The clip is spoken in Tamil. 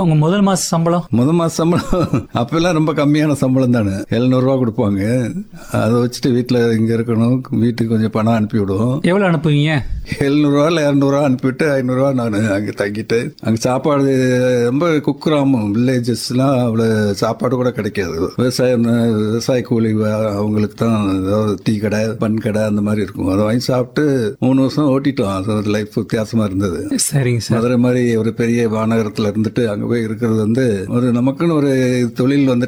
அவங்க முதல் மாச சம்பளம் முத மாச சம்பளம் அப்பெல்லாம் ரொம்ப கம்மியான சம்பளம் தானே எழுநூறுவா கொடுப்பாங்க அதை வச்சுட்டு வீட்டில் இங்கே இருக்கணும் வீட்டுக்கு கொஞ்சம் பணம் அனுப்பி விடுவோம் எவ்வளவு அனுப்புவீங்க எழுநூறுவா இல்லை இரநூறுவா அனுப்பிவிட்டு ஐநூறுரூவா நான் அங்கே தங்கிட்டு அங்கே சாப்பாடு ரொம்ப குக்கிராமம் வில்லேஜஸ்லாம் அவ்வளோ சாப்பாடு கூட கிடைக்காது விவசாயம் விவசாய கூலி வ- அவங்களுக்கு தான் ஏதாவது டீ கடை பன் கடை அந்த மாதிரி இருக்கும் அதை வாங்கி சாப்பிட்டு மூணு வருஷம் ஓட்டிட்டோம் அது ஒரு லைஃப் வித்தியாசமா இருந்தது சரிங்க சார் மதுரை மாதிரி ஒரு பெரிய மாநகரத்துல இருந்துட்டு அங்க போய் இருக்கிறது வந்து ஒரு நமக்குன்னு ஒரு தொழில் வந்துட்டு